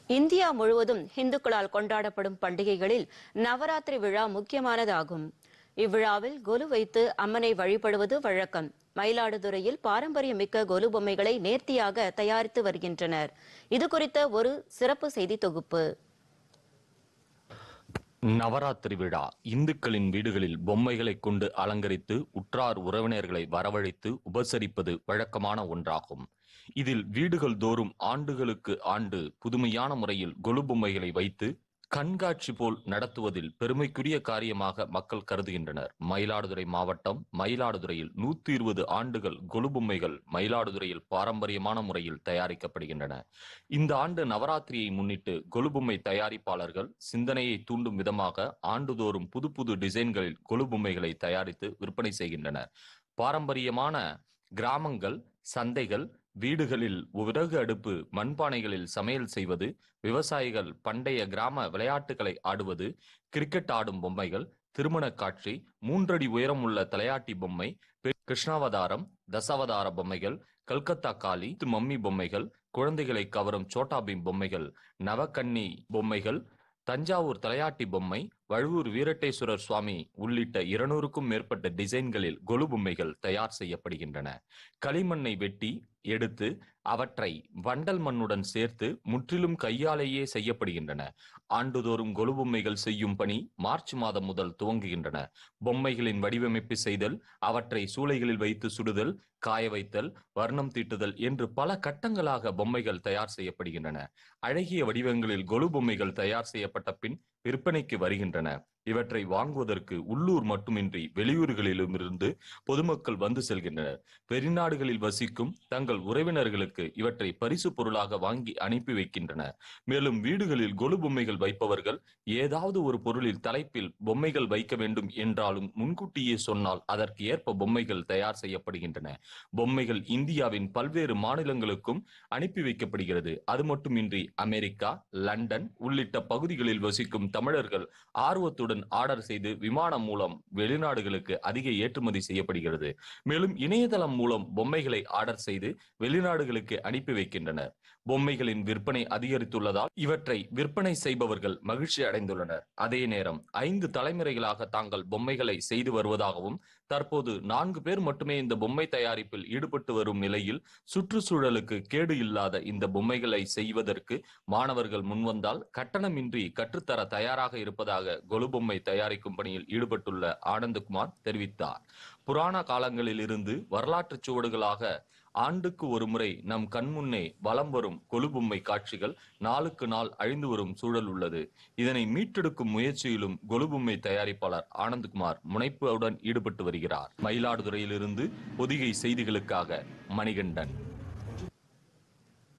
India முழுவதும் இந்துக்களால் கொண்டாடப்படும் பண்டிகைகளில் நவராத்திரி விழா முக்கியமானதாகும் இவ்விழாவில் கொலு வைத்து அம்மனை வழிபடுவது வழக்கம் மயிலாடுதுறையில் பாரம்பரியமிக்க கொலு பொம்மைகளை நேர்த்தியாக தயாரித்து வருகின்றனர் இது குறித்த ஒரு சிறப்பு செய்தி தொகுப்பு நவராத்திரி விழா இந்துக்களின் வீடுகளில் பொம்மைகளை கொண்டு அலங்கரித்து உற்றார் உறவினர்களை வரவழைத்து உபசரிப்பது வழக்கமான ஒன்றாகும் இதில் வீடுகள் தோறும் ஆண்டுகளுக்கு ஆண்டு புதுமையான முறையில் கொலு பொம்மைகளை வைத்து கண்காட்சி போல் நடத்துவதில் பெருமைக்குரிய காரியமாக மக்கள் கருதுகின்றனர் மயிலாடுதுறை மாவட்டம் மயிலாடுதுறையில் நூத்தி இருபது ஆண்டுகள் கொலு பொம்மைகள் மயிலாடுதுறையில் பாரம்பரியமான முறையில் தயாரிக்கப்படுகின்றன இந்த ஆண்டு நவராத்திரியை முன்னிட்டு கொலு பொம்மை தயாரிப்பாளர்கள் சிந்தனையை தூண்டும் விதமாக ஆண்டுதோறும் புது புது டிசைன்களில் கொலு பொம்மைகளை தயாரித்து விற்பனை செய்கின்றனர் பாரம்பரியமான கிராமங்கள் சந்தைகள் வீடுகளில் விறகு அடுப்பு மண்பானைகளில் சமையல் செய்வது விவசாயிகள் பண்டைய கிராம விளையாட்டுகளை ஆடுவது கிரிக்கெட் ஆடும் பொம்மைகள் திருமண காட்சி மூன்றடி உயரம் உள்ள தலையாட்டி பொம்மை பெ- கிருஷ்ணாவதாரம் தசாவதார பொம்மைகள் கல்கத்தா காளி மம்மி பொம்மைகள் குழந்தைகளை கவரும் சோட்டா பீம் பொம்மைகள் நவக்கன்னி பொம்மைகள் தஞ்சாவூர் தலையாட்டி பொம்மை வழுவூர் வீரட்டேஸ்வரர் சுவாமி உள்ளிட்ட இருநூறுக்கும் மேற்பட்ட டிசைன்களில் கொலு பொம்மைகள் தயார் செய்யப்படுகின்றன களிமண்ணை வெட்டி எடுத்து அவற்றை வண்டல் மண்ணுடன் சேர்த்து முற்றிலும் கையாலேயே செய்யப்படுகின்றன ஆண்டுதோறும் கொலு பொம்மைகள் செய்யும் பணி மார்ச் மாதம் முதல் துவங்குகின்றன பொம்மைகளின் வடிவமைப்பு செய்தல் அவற்றை சூளைகளில் வைத்து சுடுதல் காய வைத்தல் வர்ணம் தீட்டுதல் என்று பல கட்டங்களாக பொம்மைகள் தயார் செய்யப்படுகின்றன அழகிய வடிவங்களில் கொலு பொம்மைகள் தயார் செய்யப்பட்ட பின் விற்பனைக்கு வருகின்றன இவற்றை வாங்குவதற்கு உள்ளூர் மட்டுமின்றி வெளியூர்களிலும் இருந்து பொதுமக்கள் வந்து செல்கின்றனர் வெளிநாடுகளில் வசிக்கும் தங்கள் உறவினர்களுக்கு இவற்றை பரிசு பொருளாக வாங்கி அனுப்பி வைக்கின்றனர் மேலும் வீடுகளில் கொலு பொம்மைகள் வைப்பவர்கள் ஏதாவது ஒரு பொருளில் தலைப்பில் பொம்மைகள் வைக்க வேண்டும் என்றாலும் முன்கூட்டியே சொன்னால் அதற்கு ஏற்ப பொம்மைகள் தயார் செய்யப்படுகின்றன பொம்மைகள் இந்தியாவின் பல்வேறு மாநிலங்களுக்கும் அனுப்பி வைக்கப்படுகிறது அது மட்டுமின்றி அமெரிக்கா லண்டன் உள்ளிட்ட பகுதிகளில் வசிக்கும் தமிழர்கள் ஆர்வத்துடன் ஆர்டர் செய்து விமானம் மூலம் வெளிநாடுகளுக்கு அதிக ஏற்றுமதி செய்யப்படுகிறது மேலும் இணையதளம் மூலம் பொம்மைகளை ஆர்டர் செய்து வெளிநாடுகளுக்கு அனுப்பி வைக்கின்றனர் பொம்மைகளின் விற்பனை அதிகரித்துள்ளதால் இவற்றை விற்பனை செய்பவர்கள் மகிழ்ச்சி அடைந்துள்ளனர் அதே நேரம் ஐந்து தலைமுறைகளாக தாங்கள் பொம்மைகளை செய்து வருவதாகவும் தற்போது நான்கு பேர் மட்டுமே இந்த பொம்மை தயாரிப்பில் ஈடுபட்டு வரும் நிலையில் சுற்றுச்சூழலுக்கு கேடு இல்லாத இந்த பொம்மைகளை செய்வதற்கு மாணவர்கள் முன்வந்தால் கட்டணமின்றி கற்றுத்தர தயாராக இருப்பதாக கொலு பொம்மை தயாரிக்கும் பணியில் ஈடுபட்டுள்ள ஆனந்தகுமார் தெரிவித்தார் புராண காலங்களில் இருந்து வரலாற்றுச் சுவடுகளாக ஆண்டுக்கு ஒரு முறை நம் கண்முன்னே வலம் வரும் கொலுபொம்மை காட்சிகள் நாளுக்கு நாள் அழிந்து வரும் சூழல் உள்ளது இதனை மீட்டெடுக்கும் முயற்சியிலும் கொலுபொம்மை தயாரிப்பாளர் ஆனந்த்குமார் முனைப்புடன் ஈடுபட்டு வருகிறார் மயிலாடுதுறையிலிருந்து பொதிகை செய்திகளுக்காக மணிகண்டன்